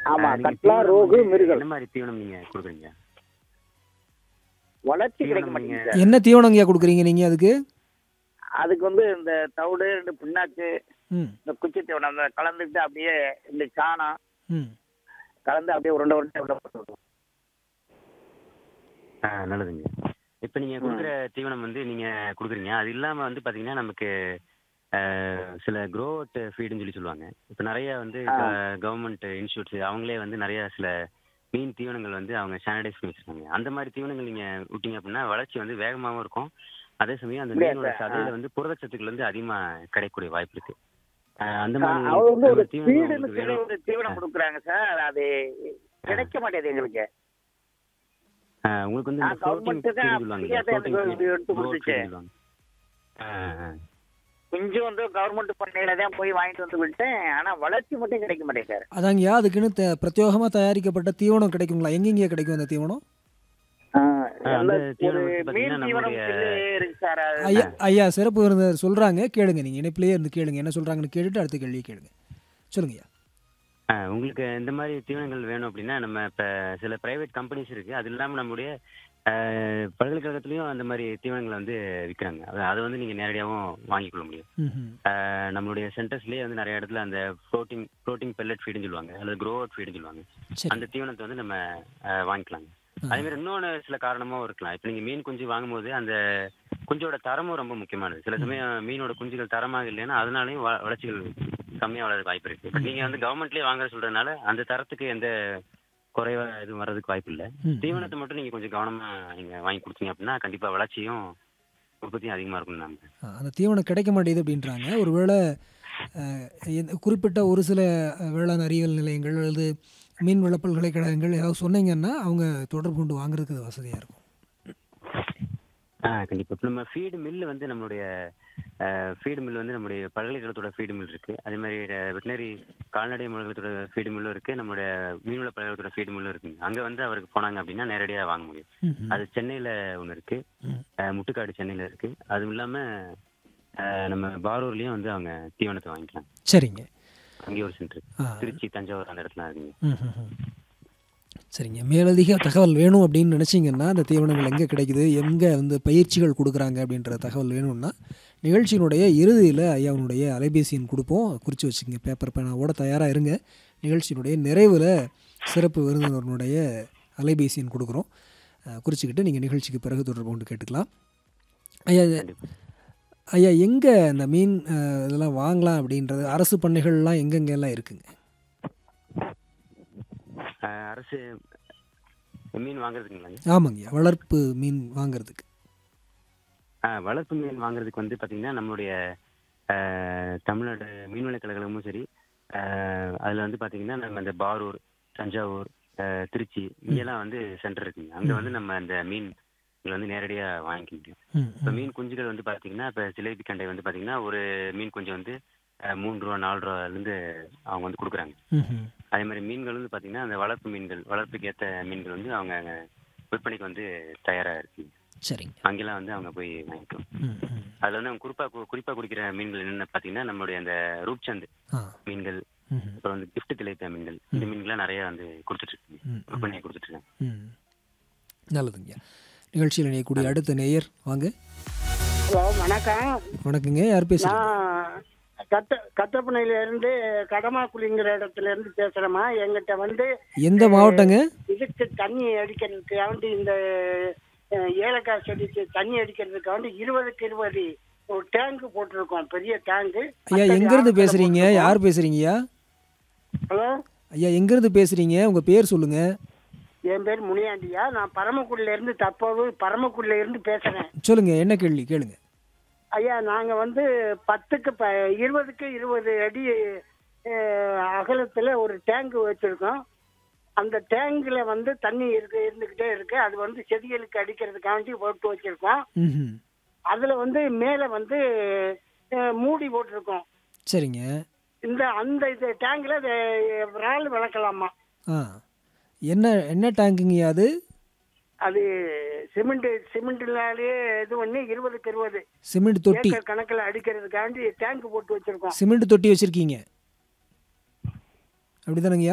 ஆமா ஆ, நீங்க கட்லா தீவனம் ரோகு வந்து மிருகல் என்ன மாதிரி தீவனம் நீங்க கொடுக்குறீங்க வளர்ச்சி கிடைக்க தீவனம் மாட்டேங்குது நீங்க- சார் என்ன தீவனங்கய்யா கொடுக்குறீங்க நீங்கள் அதுக்கு அதுக்கு வந்து இந்த தவிடு இந்த பிண்ணாக்கு ம் இந்த குச்சி தீவனம் அந்த கலந்துக்கிட்டு அப்படியே இந்த சாணம் ம் கலந்து அப்படியே உருண்டை உருண்டை உருண்டை போட்டு விடுவோம். ஆ, நல்லதுங்க இப்போ நீங்க கொடுக்குற தீவனம் வந்து நீங்க கொடுக்குறீங்க அது இல்லாம வந்து பாத்தீங்கன்னா நமக்கு ஆ, சில க்ரோட் ஃபீடுன்னு சொல்லி சொல்லுவாங்க இப்போ நிறைய வந்து கவர்மெண்ட் இன்ஸ்டியூட்ஸ் அவங்களே வந்து நிறைய சில மீன் தீவனங்கள் வந்து அவங்க ஸ்டாண்டர்டைஸ் பண்ணி வச்சிருக்காங்க அந்த மாதிரி தீவனங்கள் நீங்க விட்டீங்க அப்படின்னா வளர்ச்சி வந்து வேகமாகவும் இருக்கும் அதே சமயம் அந்த அப்படியா மீனோட சார்? சதையில வந்து புரதச்சத்துக்கள் வந்து அதிகமா கிடைக்கக்கூடிய வாய்ப்பு இருக்கு ஆ, அந்த ஆ, மாதிரி அவங்க வந்து ஒரு அந்த தீவனம் ஸ்பீடுன்னு உங்களுக்கு சொல்லி வேணும் ஒரு தீவனம் கொடுக்குறாங்க சார் அது கிடைக்க மாட்டேங்குது எங்களுக்கு ஆ, உங்களுக்கு வந்து இந்த ஆ, floating government தான் feed சொல்லுவாங்க free-ஆ தான் floating எனக்கு feed, எடுத்து growth கொடுத்துச்சு. feed சொல்லுவாங்க. ஆ, ஆ, ஆ. கொஞ்சம் வந்து கவர்மெண்ட் பண்ணையில தான் போய் வாங்கிட்டு வந்து விட்டேன் ஆனா வளர்ச்சி மட்டும் கிடைக்க மாட்டேங்குது சார் அதாங்கய்யா அதுக்குன்னு த பிரத்யேகமாக தயாரிக்கப்பட்ட தீவனம் கிடைக்குங்களா எங்கெங்கேயா கிடைக்கும் அந்த தீவனம் ஆ, எல்லா- அந்த ஒரு தீவனம் வந்து மீன் பாத்தீங்கன்னா தீவனம் நம்மளுடைய சொல்லி இருக்கு சார் அது ஐயா ஐயா சிறப்பு விருந்தினர் சொல்கிறாங்க கேளுங்க நீங்கள் இணைப்பிலேயே இருந்து கேளுங்க என்ன சொல்கிறாங்கன்னு கேட்டுட்டு அடுத்த கேள்வியை கேளுங்க சொல்லுங்கய்யா ஆ, உங்களுக்கு இந்த மாதிரி தீவனங்கள் வேணும் அப்படின்னா நம்ம இப்போ சில பிரைவேட் கம்பெனிஸ் இருக்கு அது இல்லாமல் நம்முடைய ஆ, பல்கலைக்கழகத்துலயும் அந்த மாதிரி தீவனங்களை வந்து விற்கிறாங்க அது அதை வந்து நீங்க நேரடியாகவும் வாங்கிக்கொள்ள முடியும் ம் ஆ, நம்மளுடைய சென்டர்ஸ்லேயே வந்து நிறைய இடத்துல அந்த ப்ரோட்டீன் ப்ரோட்டீன் பெல்லட் ஃபீடுன்னு சொல்லுவாங்க அல்லது க்ரோ அவுட் ஃபீடுன்னு சொல்லுவாங்க சரி அந்த தீவனத்தை வந்து நம்ம ஆ, வாங்கிக்கலாங்க அதே மாதிரி இன்னொன்று சில காரணமும் இருக்கலாம் இப்போ நீங்கள் மீன் குஞ்சு வாங்கும்போது அந்த குஞ்சோட தரமும் ரொம்ப முக்கியமானது சில சமயம் மீனோட குஞ்சுகள் தரமாக இல்லைன்னா அதனாலையும் வ- வளர்ச்சிகள் கம்மியாக வளர வாய்ப்பு இருக்கு பட் நீங்கள் வந்து கவர்மெண்ட்லேயே வாங்குற சொல்றதுனால அந்த தரத்துக்கு எந்த குறைவா எதுவும் வர்றதுக்கு வாய்ப்பு இல்லை ம். தீவனத்தை மட்டும் நீங்கள் கொஞ்சம் கவனமாக நீங்கள் வாங்கி கொடுத்தீங்க அப்படின்னா கண்டிப்பாக வளர்ச்சியும் உற்பத்தியும் அதிகமாக இருக்கும்னு நம்புறேன் ஆ, அந்த தீவனம் கிடைக்க மாட்டேங்குது அப்படின்றாங்க ஒருவேளை அஹ், எந்த- குறிப்பிட்ட ஒரு சில அஹ், வேளாண் அறிவியல் நிலையங்கள் அல்லது மீன் வள பல்கலைக்கழகங்கள் ஏதாவது சொன்னீங்கன்னா அவங்க தொடர்பு கொண்டு வாங்குறதுக்கு அது வசதியாக இருக்கும் ஆ கண்டிப்பாக இப்போ நம்ம ஃபீடு மில் வந்து நம்மளுடைய ஃபீடு மில் வந்து நம்முடைய பல்கலைக்கழகத்தோட ஃபீடு மில் இருக்கு அதே மாதிரி வெட்டினரி கால்நடை பல்கலைக்கழகத்தோட ஃபீடு மில்லும் இருக்கு நம்மளுடைய மீன்வள பல்கலைக்கழகத்தோட ஃபீடு மில்லும் இருக்குங்க அங்கே வந்து அவருக்கு போனாங்க அப்படின்னா நேரடியாக வாங்க முடியும் ம்ஹும். அது சென்னையில் ஒன்று இருக்கு ம். அஹ், முட்டுக்காடு சென்னையில் இருக்கு அதுவும் இல்லாமல் நம்ம பாரூர்லேயும் வந்து அவங்க தீவனத்தை வாங்கிக்கலாம் சரிங்க அங்கேயே ஒரு சென்டர் ஆ திருச்சி தஞ்சாவூர் அந்த இடத்துல இருக்குங்க ம்ஹும். சரிங்க மேலதிக தகவல் வேணும் அப்படின்னு நினச்சிங்கன்னா அந்த தீவனங்கள் எங்கே கிடைக்குது எங்கே வந்து பயிற்சிகள் கொடுக்குறாங்க அப்படின்ற தகவல் வேணும்னா நிகழ்ச்சியினுடைய இறுதியில் ஐயாவுடைய அலைபேசி எண் கொடுப்போம் குறித்து வச்சுக்கோங்க பேப்பர் பேனாவோட தயாராக இருங்க நிகழ்ச்சியினுடைய நிறைவில் சிறப்பு விருந்தினருடைய அலைபேசி எண் கொடுக்குறோம் அஹ், குறிச்சிக்கிட்டு நீங்கள் நிகழ்ச்சிக்கு பிறகு தொடர்பு கொண்டு கேட்டுக்கலாம் ஐயா இது- கண்டிப்பா ஐயா எங்கே இந்த மீன் அஹ், இதெல்லாம் வாங்கலாம் அப்படின்றது அரசு பண்ணைகள்லாம் எங்கெங்கெல்லாம் இருக்குங்க அஹ், அரசு மீன் வாங்குறதுங்களாங்க ஆமாங்கய்யா வளர்ப்பு மீன் வாங்குறதுக்கு ஆ, வளர்ப்பு மீன் வாங்குறதுக்கு வந்து பார்த்தீங்கன்னா நம்மளுடைய ஆ, தமிழ்நாடு மீன்வள கழகமும் சரி ஆ, அதுல வந்து பார்த்தீங்கன்னா நம்ம இந்த பாரூர் தஞ்சாவூர் ஆ, திருச்சி இங்கெல்லாம் வந்து சென்டர் இருக்குங்க அங்கே வந்து நம்ம இந்த மீன் இங்கே வந்து நேரடியாக வாங்கிக்க முடியும் ம் இப்போ மீன் குஞ்சுகள் வந்து பார்த்தீங்கன்னா இப்போ ஜிலேபி கண்டை வந்து பார்த்தீங்கன்னா ஒரு மீன் குஞ்சு வந்து ஆ, மூணு ரூபா நாலு ரூபாலேருந்து அவங்க வந்து கொடுக்குறாங்க ம்ஹும். அதே மாதிரி மீன்கள் வந்து பார்த்தீங்கன்னா அந்த வளர்ப்பு மீன்கள் வளர்ப்புக்கு ஏற்ற மீன்கள் வந்து அவங்க விற்பனைக்கு வந்து தயாராக இருக்குங்க சரிங்க அங்கெல்லாம் வந்து அவங்க போய் வாங்கிக்கலாம் ம் ம் அதுல வந்து அவங்க குறிப்பா கு- குறிப்பா குடிக்கிற மீன்கள் என்னென்ன பாத்தீங்கன்னா நம்மளுடைய அந்த ரூப்சந்த் ஆ மீன்கள் ம்ஹும். அப்புறம் வந்து கிஃப்ட் திளைத்த மீன்கள் இந்த மீன்கள்லாம் நிறைய வந்து கொடுத்துட்டு இருக்காங்க ம், ம். விற்பனையை கொடுத்துட்டு இருக்காங்க ம் நல்லதுங்க நிகழ்ச்சியில் இணையக்கூடிய அடுத்த நேயர் வாங்க ஹலோ வணக்கம் வணக்கங்க யார் பேசுறீங்க நான் கத்த கத்தப்பனையில இருந்து கடமாக்குழிங்கிற இடத்துல இருந்து பேசுறேம்மா எங்கிட்ட வந்து எந்த மாவட்டங்க இதுக்கு தண்ணி அடிக்கிறதுக்காண்டி இந்த அஹ், ஏலக்காய் செடிக்கு தண்ணி அடிக்கிறதுக்காண்டி இருபதுக்கு இருபது ஒரு டேங்க் போட்டிருக்கோம் பெரிய டேங்கு ஐயா எங்கேருந்து பேசுறீங்க யார் பேசுறீங்கய்யா ஹலோ ஐயா எங்கேருந்து பேசுறீங்க உங்க பேர் சொல்லுங்க என் பேர் முனியாண்டியா நான் பரமக்குடியில இருந்து தற்போது பரமக்குடியில இருந்து பேசுறேன் சொல்லுங்க என்ன கேள்வி கேளுங்க ஐயா நாங்க வந்து பத்துக்கு ப இருபதுக்கு இருபது அடி அஹ், அகலத்துல ஒரு டேங்க் வச்சிருக்கோம் அந்த டேங்க்ல வந்து தண்ணி இருக்கு இருந்துகிட்டே இருக்கு அது வந்து செடிகளுக்கு அடிக்கிறதுக்காண்டி போட்டு வச்சிருக்கோம் ம் அதுல வந்து மேல வந்து அஹ், மூடி போட்டிருக்கோம் சரிங்க இந்த அந்த இது டேங்க்ல இறால் வளர்க்கலாமா ஆ என்ன என்ன டேங்குங்கய்யா அது அது சிமெண்ட் சிமெண்ட்லாலே இது பண்ணி இருபதுக்கு இருபது சிமெண்ட் தொட்டி ஏக்கர் கணக்குல அடிக்கிறதுக்காண்டி டேங்க் போட்டு வச்சிருக்கோம் சிமெண்ட் தொட்டி வச்சிருக்கீங்க அப்படிதானங்கய்யா